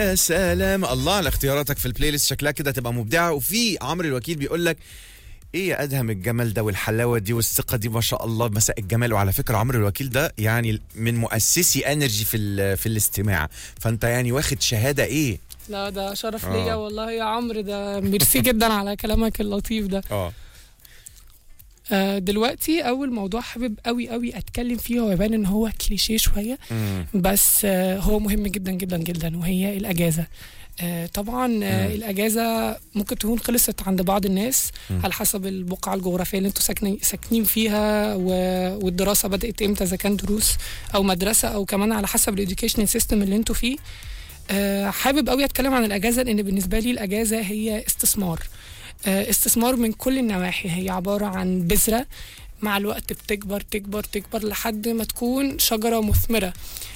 يا سلام الله على اختياراتك في البلاي ليست شكلها كده تبقى مبدعه وفي عمرو الوكيل بيقول لك ايه يا ادهم الجمال ده والحلاوه دي والثقه دي ما شاء الله مساء الجمال وعلى فكره عمرو الوكيل ده يعني من مؤسسي انرجي في ال- في الاستماع فانت يعني واخد شهاده ايه لا ده شرف آه. ليا والله يا عمرو ده ميرسي جدا على كلامك اللطيف ده اه آه، دلوقتي اول موضوع حابب قوي قوي اتكلم فيه هو يبان ان هو كليشيه شويه بس آه، هو مهم جدا جدا جدا وهي الاجازه آه، طبعا آه، مم. الاجازه ممكن تكون خلصت عند بعض الناس مم. على حسب البقعه الجغرافيه اللي انتوا ساكنين ساكنين فيها و- والدراسه بدات امتى اذا كان دروس او مدرسه او كمان على حسب الاديوكيشن سيستم اللي انتوا فيه آه، حابب قوي اتكلم عن الاجازه لان بالنسبه لي الاجازه هي استثمار آه، استثمار من كل النواحي هي عباره عن بذره مع الوقت بتكبر تكبر تكبر لحد ما تكون شجره مثمره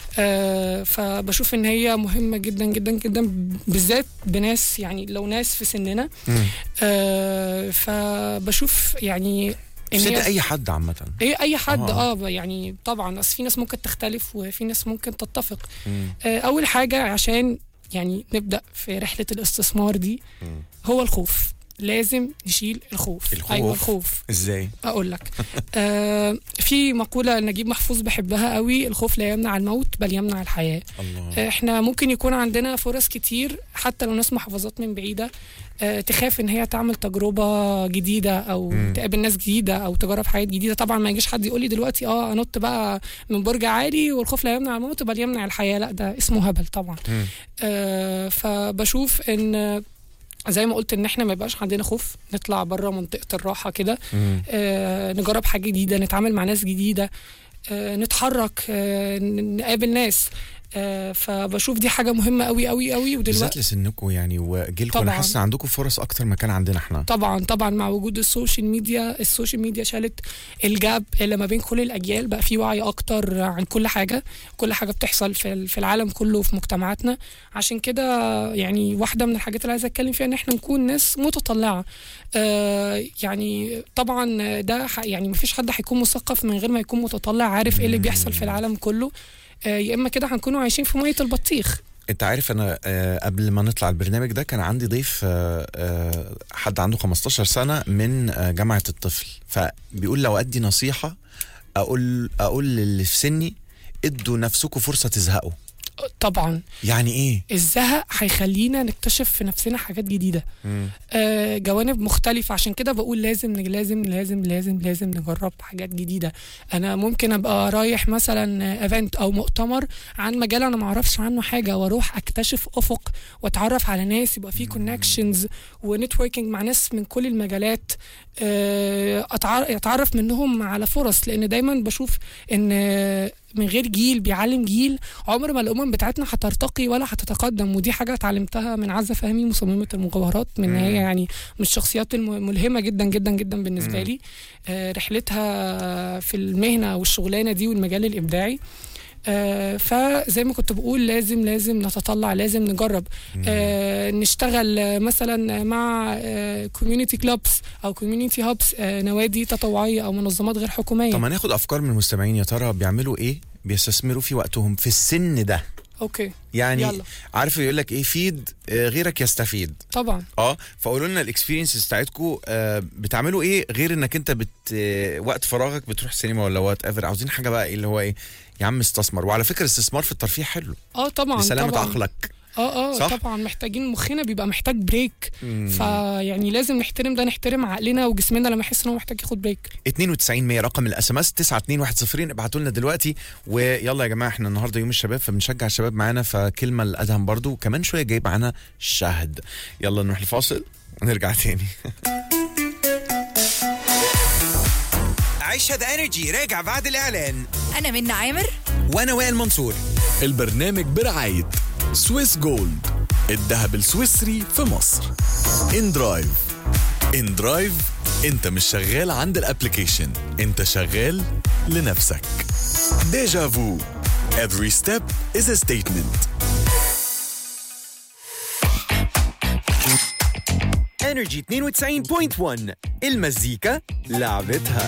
آه، فبشوف ان هي مهمه جدا جدا جدا بالذات بناس يعني لو ناس في سننا مم. آه، فبشوف يعني إن في هي- ده اي حد عامه ايه اي حد آه. اه, يعني طبعا اصل في ناس ممكن تختلف وفي ناس ممكن تتفق مم. آه، اول حاجه عشان يعني نبدا في رحله الاستثمار دي مم. هو الخوف لازم نشيل الخوف الخوف؟ ايوه الخوف ازاي اقول لك آه في مقوله نجيب محفوظ بحبها قوي الخوف لا يمنع الموت بل يمنع الحياه الله احنا ممكن يكون عندنا فرص كتير حتى لو ناس محافظات من بعيده آه، تخاف ان هي تعمل تجربه جديده او مم. تقابل ناس جديده او تجرب حاجات جديده طبعا ما يجيش حد يقول لي دلوقتي اه انط بقى من برج عالي والخوف لا يمنع الموت بل يمنع الحياه لا ده اسمه هبل طبعا مم. آه فبشوف ان زي ما قلت ان احنا ما يبقاش عندنا خوف نطلع بره منطقه الراحه كده مم. آه، نجرب حاجه جديده نتعامل مع ناس جديده آه، نتحرك آه، ن- نقابل ناس آه، فبشوف دي حاجه مهمه قوي قوي قوي بالذات ودلوقتي لسنكم يعني وجيلكم انا طبعاً. حاسس إن عندكم فرص اكتر ما كان عندنا احنا طبعا طبعا مع وجود السوشيال ميديا السوشيال ميديا شالت الجاب اللي ما بين كل الاجيال بقى في وعي اكتر عن كل حاجه كل حاجه بتحصل في ال- في العالم كله وفي مجتمعاتنا عشان كده يعني واحده من الحاجات اللي عايزه اتكلم فيها ان احنا نكون ناس متطلعه آه يعني طبعا ده ح- يعني ما فيش حد هيكون مثقف من غير ما يكون متطلع عارف ايه اللي بيحصل في العالم كله آه يا اما كده هنكونوا عايشين في ميه البطيخ انت عارف انا آه، قبل ما نطلع البرنامج ده كان عندي ضيف آه، آه، حد عنده 15 سنه من آه، جامعه الطفل فبيقول لو ادي نصيحه اقول اقول للي في سني ادوا نفسكم فرصه تزهقوا طبعا يعني ايه الزهق هيخلينا نكتشف في نفسنا حاجات جديده آه، جوانب مختلفة عشان كده بقول لازم لازم لازم لازم لازم نجرب حاجات جديدة أنا ممكن أبقى رايح مثلا ايفنت أو مؤتمر عن مجال أنا معرفش عنه حاجة وأروح أكتشف أفق وأتعرف على ناس يبقى في كونكشنز ونتوركينج مع ناس من كل المجالات آه، أتعر- أتعرف منهم على فرص لأن دايما بشوف إن آه، من غير جيل بيعلم جيل عمر ما الامم بتاعتنا هترتقي ولا هتتقدم ودي حاجه اتعلمتها من عزه فهمي مصممه المجوهرات من مم. هي يعني من الشخصيات الملهمه جدا جدا جدا بالنسبه مم. لي آه، رحلتها في المهنه والشغلانه دي والمجال الابداعي آه، فزي ما كنت بقول لازم لازم نتطلع لازم نجرب آه، نشتغل آه، مثلا مع كوميونتي كلوبس او كوميونتي هابس نوادي تطوعيه او منظمات غير حكوميه طب ما ناخد افكار من المستمعين يا ترى بيعملوا ايه بيستثمروا في وقتهم في السن ده اوكي يعني يلا. عارف يقول لك ايه فيد آه، غيرك يستفيد طبعا اه فقولوا لنا الاكسبيرينس بتاعتكم آه بتعملوا ايه غير انك انت بت آه وقت فراغك بتروح سينما ولا وات ايفر عاوزين حاجه بقى ايه اللي هو ايه يا عم استثمر وعلى فكره الاستثمار في الترفيه حلو اه طبعا لسلامه طبعا عقلك اه اه صح؟ طبعا محتاجين مخنا بيبقى محتاج بريك فيعني لازم نحترم ده نحترم عقلنا وجسمنا لما يحس ان هو محتاج ياخد بريك 92 100 رقم الاس ام اس 92110 ابعتوا لنا دلوقتي ويلا يا جماعه احنا النهارده يوم الشباب فبنشجع الشباب معانا فكلمه لادهم برضو وكمان شويه جاي معانا شهد يلا نروح الفاصل ونرجع تاني عيشها ذا انرجي راجع بعد الاعلان أنا منى عامر وانا وائل منصور البرنامج برعاية سويس جولد الذهب السويسري في مصر ان درايف ان درايف انت مش شغال عند الابليكيشن انت شغال لنفسك ديجا فو every step is a statement انرجي 92.1 المزيكا لعبتها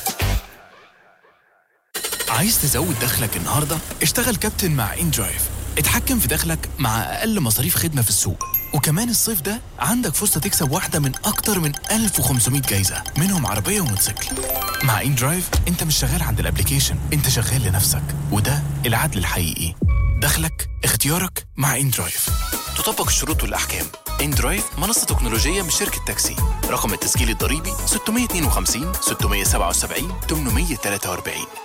عايز تزود دخلك النهارده اشتغل كابتن مع ان درايف اتحكم في دخلك مع أقل مصاريف خدمة في السوق وكمان الصيف ده عندك فرصة تكسب واحدة من أكتر من 1500 جايزة منهم عربية وموتوسيكل مع إن درايف أنت مش شغال عند الابليكيشن أنت شغال لنفسك وده العدل الحقيقي دخلك اختيارك مع إن درايف تطبق الشروط والأحكام إن درايف منصة تكنولوجية من شركة تاكسي رقم التسجيل الضريبي 652 677 843